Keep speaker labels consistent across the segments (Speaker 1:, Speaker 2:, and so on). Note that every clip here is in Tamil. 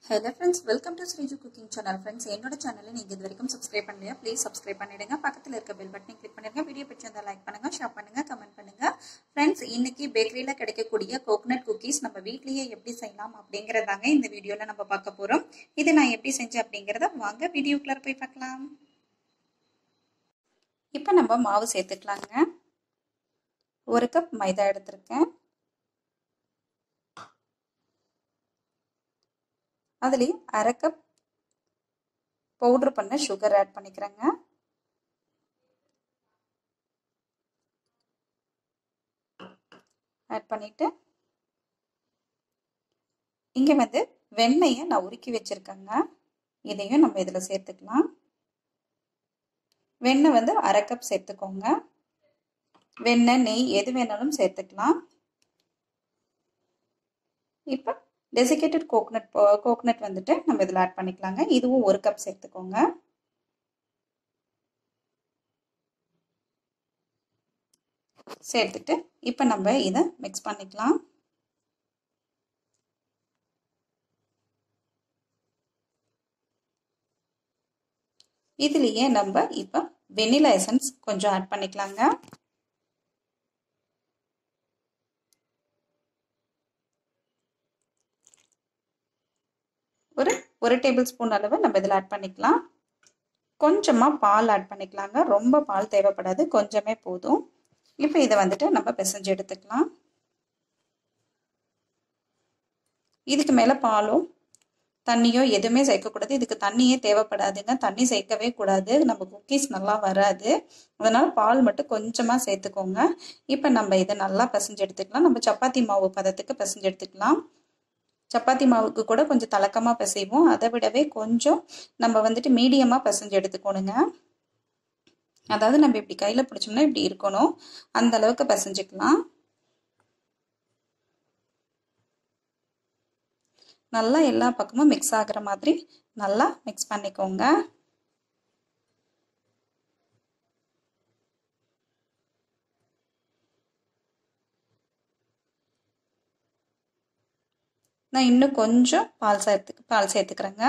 Speaker 1: hello friends welcome to Sreeju cooking channel friends என்னோட சேனலை நீங்கள் இது வரைக்கும் சப்ஸ்கிரைப் பண்ணலையா ப்ளீஸ் சப்ஸ்கிரைப் பண்ணிடுங்க பக்கத்தில் இருக்க பெல் பட்டனை கிளிக் பண்ணிடுங்க வீடியோ பிடிச்சிருந்தா லைக் பண்ணுங்க ஷேர் பண்ணுங்க கமெண்ட் பண்ணுங்க ஃப்ரெண்ட்ஸ் இன்னைக்கு பேக்கரியில் கிடைக்கக்கூடிய கோகனட் குக்கீஸ் நம்ம வீட்லேயே எப்படி செய்யலாம் அப்படிங்கிறதாங்க இந்த வீடியோவில் நம்ம பார்க்க போகிறோம் இதை நான் எப்படி செஞ்சேன் அப்படிங்கிறத வாங்க வீடியோக்குள்ளே போய் பார்க்கலாம் இப்போ நம்ம மாவு சேர்த்துக்கலாங்க ஒரு கப் மைதா எடுத்திருக்கேன் அதுலேயும் அரை கப் பவுட்ரு பண்ண சுகர் ஆட் பண்ணிக்கிறேங்க ஆட் பண்ணிவிட்டு இங்கே வந்து வெண்ணெயை நான் உருக்கி வச்சுருக்கேங்க இதையும் நம்ம இதில் சேர்த்துக்கலாம் வெண்ணெய் வந்து அரை கப் சேர்த்துக்கோங்க வெண்ணெய் நெய் எது வேணாலும் சேர்த்துக்கலாம் இப்போ டெசிகேட்டட் கோகனட் கோகனட் வந்துட்டு நம்ம இதில் ஆட் பண்ணிக்கலாங்க இதுவும் ஒரு கப் சேர்த்துக்கோங்க சேர்த்துட்டு இப்போ நம்ம இதை மிக்ஸ் பண்ணிக்கலாம் இதுலேயே நம்ம இப்போ வெனிலா எசன்ஸ் கொஞ்சம் ஆட் பண்ணிக்கலாங்க ஒரு ஒரு டேபிள் ஸ்பூன் அளவு நம்ம இதில் ஆட் பண்ணிக்கலாம் கொஞ்சமாக பால் ஆட் பண்ணிக்கலாங்க ரொம்ப பால் தேவைப்படாது கொஞ்சமே போதும் இப்போ இதை வந்துட்டு நம்ம பிசைஞ்சு எடுத்துக்கலாம் இதுக்கு மேலே பாலும் தண்ணியோ எதுவுமே சேர்க்கக்கூடாது இதுக்கு தண்ணியே தேவைப்படாதுங்க தண்ணி சேர்க்கவே கூடாது நம்ம குக்கீஸ் நல்லா வராது அதனால் பால் மட்டும் கொஞ்சமாக சேர்த்துக்கோங்க இப்போ நம்ம இதை நல்லா பிசைஞ்சு எடுத்துக்கலாம் நம்ம சப்பாத்தி மாவு பதத்துக்கு பிசைஞ்சு எடுத்துக்கலாம் சப்பாத்தி மாவுக்கு கூட கொஞ்சம் தலக்கமாக பிசைவோம் அதை விடவே கொஞ்சம் நம்ம வந்துட்டு மீடியமாக பிசைஞ்சு எடுத்துக்கணுங்க அதாவது நம்ம இப்படி கையில் பிடிச்சோம்னா இப்படி இருக்கணும் அந்த அளவுக்கு பிசைஞ்சுக்கலாம் நல்லா எல்லா பக்கமும் மிக்ஸ் ஆகிற மாதிரி நல்லா மிக்ஸ் பண்ணிக்கோங்க நான் இன்னும் கொஞ்சம் பால் சேர்த்து பால் சேர்த்துக்கிறேங்க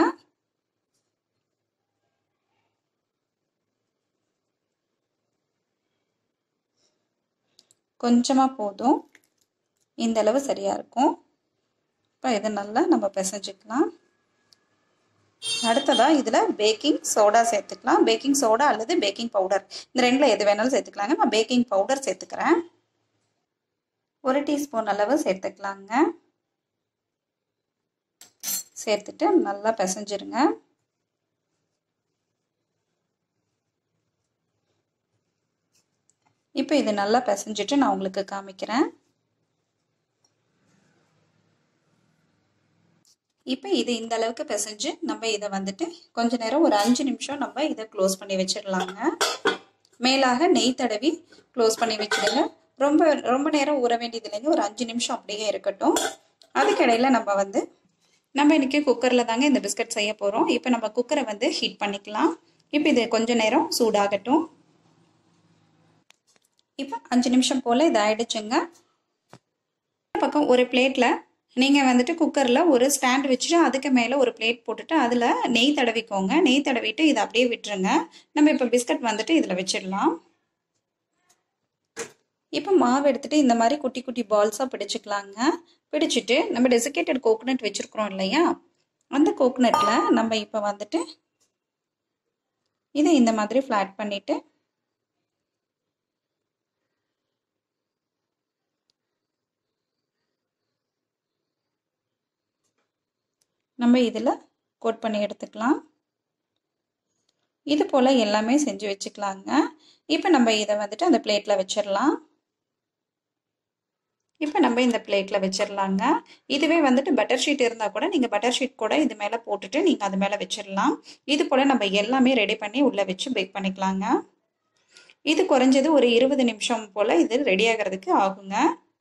Speaker 1: கொஞ்சமாக போதும் இந்த அளவு சரியாக இருக்கும் இப்போ இதை நல்லா நம்ம பிசைஞ்சிக்கலாம் அடுத்ததாக இதில் பேக்கிங் சோடா சேர்த்துக்கலாம் பேக்கிங் சோடா அல்லது பேக்கிங் பவுடர் இந்த ரெண்டில் எது வேணாலும் சேர்த்துக்கலாங்க நான் பேக்கிங் பவுடர் சேர்த்துக்கிறேன் ஒரு டீஸ்பூன் அளவு சேர்த்துக்கலாங்க சேர்த்துட்டு நல்லா பிசைஞ்சிருங்க இப்போ இது நல்லா பிசைஞ்சிட்டு நான் உங்களுக்கு காமிக்கிறேன் இப்போ இது இந்த அளவுக்கு பிசைஞ்சு நம்ம இதை வந்துட்டு கொஞ்ச நேரம் ஒரு அஞ்சு நிமிஷம் நம்ம இதை க்ளோஸ் பண்ணி வச்சிடலாங்க மேலாக நெய் தடவி க்ளோஸ் பண்ணி வச்சுடுங்க ரொம்ப ரொம்ப நேரம் ஊற வேண்டியது இல்லைங்க ஒரு அஞ்சு நிமிஷம் அப்படியே இருக்கட்டும் அதுக்கிடையில் நம்ம வந்து நம்ம இன்றைக்கி குக்கரில் தாங்க இந்த பிஸ்கட் செய்ய போகிறோம் இப்போ நம்ம குக்கரை வந்து ஹீட் பண்ணிக்கலாம் இப்போ இது கொஞ்ச நேரம் சூடாகட்டும் இப்போ அஞ்சு நிமிஷம் போல் இது ஆயிடுச்சுங்க பக்கம் ஒரு பிளேட்டில் நீங்கள் வந்துட்டு குக்கரில் ஒரு ஸ்டாண்ட் வச்சுட்டு அதுக்கு மேலே ஒரு பிளேட் போட்டுட்டு அதில் நெய் தடவிக்கோங்க நெய் தடவிட்டு இதை அப்படியே விட்டுருங்க நம்ம இப்போ பிஸ்கட் வந்துட்டு இதில் வச்சிடலாம் இப்போ மாவு எடுத்துகிட்டு இந்த மாதிரி குட்டி குட்டி பால்ஸாக பிடிச்சிக்கலாங்க பிடிச்சிட்டு நம்ம டெசிகேட்டட் கோகோனட் வச்சுருக்குறோம் இல்லையா அந்த கோகோனட்டில் நம்ம இப்போ வந்துட்டு இதை இந்த மாதிரி ஃப்ளாட் பண்ணிவிட்டு நம்ம இதில் கோட் பண்ணி எடுத்துக்கலாம் இது போல் எல்லாமே செஞ்சு வச்சுக்கலாங்க இப்போ நம்ம இதை வந்துட்டு அந்த பிளேட்டில் வச்சிடலாம் இப்போ நம்ம இந்த பிளேட்டில் வச்சிடலாங்க இதுவே வந்துட்டு பட்டர் ஷீட் இருந்தால் கூட நீங்கள் பட்டர் ஷீட் கூட இது மேலே போட்டுட்டு நீங்கள் அது மேலே வச்சிடலாம் இது போல் நம்ம எல்லாமே ரெடி பண்ணி உள்ளே வச்சு பேக் பண்ணிக்கலாங்க இது குறைஞ்சது ஒரு இருபது நிமிஷம் போல் இது ரெடி ஆகிறதுக்கு ஆகுங்க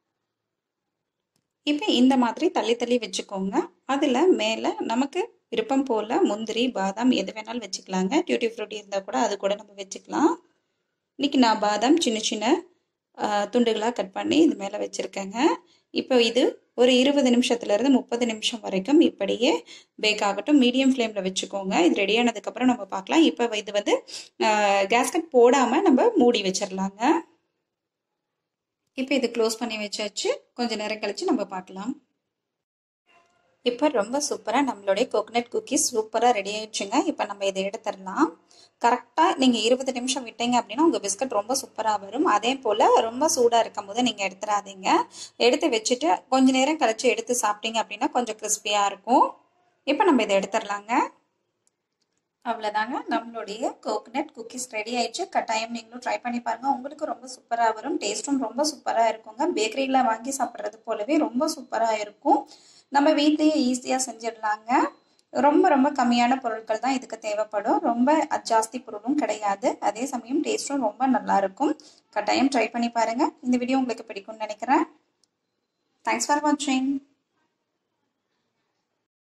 Speaker 1: இப்போ இந்த மாதிரி தள்ளி தள்ளி வச்சுக்கோங்க அதில் மேலே நமக்கு விருப்பம் போல் முந்திரி பாதாம் எது வேணாலும் வச்சுக்கலாங்க டியூட்டி ஃப்ரூட்டி இருந்தால் கூட அது கூட நம்ம வச்சுக்கலாம் இன்றைக்கி நான் பாதாம் சின்ன சின்ன துண்டுகளாக கட் பண்ணி இது மேலே வச்சுருக்கேங்க இப்போ இது ஒரு இருபது நிமிஷத்துலேருந்து முப்பது நிமிஷம் வரைக்கும் இப்படியே பேக் ஆகட்டும் மீடியம் ஃப்ளேமில் வச்சுக்கோங்க இது ரெடி ஆனதுக்கப்புறம் நம்ம பார்க்கலாம் இப்போ இது வந்து கேஸ்கட் போடாமல் நம்ம மூடி வச்சிடலாங்க இப்போ இது க்ளோஸ் பண்ணி வச்சாச்சு கொஞ்சம் நேரம் கழித்து நம்ம பார்க்கலாம் இப்போ ரொம்ப சூப்பராக நம்மளுடைய கோகனட் குக்கீஸ் சூப்பராக ரெடி ஆயிடுச்சுங்க இப்போ நம்ம இதை எடுத்துடலாம் கரெக்டாக நீங்கள் இருபது நிமிஷம் விட்டீங்க அப்படின்னா உங்கள் பிஸ்கட் ரொம்ப சூப்பராக வரும் அதே போல் ரொம்ப சூடாக இருக்கும் போது நீங்கள் எடுத்துடாதீங்க எடுத்து வச்சுட்டு கொஞ்ச நேரம் கழித்து எடுத்து சாப்பிட்டீங்க அப்படின்னா கொஞ்சம் கிறிஸ்பியாக இருக்கும் இப்போ நம்ம இதை எடுத்துடலாங்க அவ்வளோதாங்க நம்மளுடைய கோகனட் குக்கீஸ் ரெடி ஆயிடுச்சு கட்டாயம் நீங்களும் ட்ரை பண்ணி பாருங்கள் உங்களுக்கு ரொம்ப சூப்பராக வரும் டேஸ்ட்டும் ரொம்ப சூப்பராக இருக்குங்க பேக்கரியில் வாங்கி சாப்பிட்றது போலவே ரொம்ப சூப்பராக இருக்கும் நம்ம வீட்லேயே ஈஸியாக செஞ்சிடலாங்க ரொம்ப ரொம்ப கம்மியான பொருட்கள் தான் இதுக்கு தேவைப்படும் ரொம்ப ஜாஸ்தி பொருளும் கிடையாது அதே சமயம் டேஸ்ட்டும் ரொம்ப நல்லா இருக்கும் கட்டாயம் ட்ரை பண்ணி பாருங்கள் இந்த வீடியோ உங்களுக்கு பிடிக்கும்னு நினைக்கிறேன் தேங்க்ஸ் ஃபார் வாட்சிங்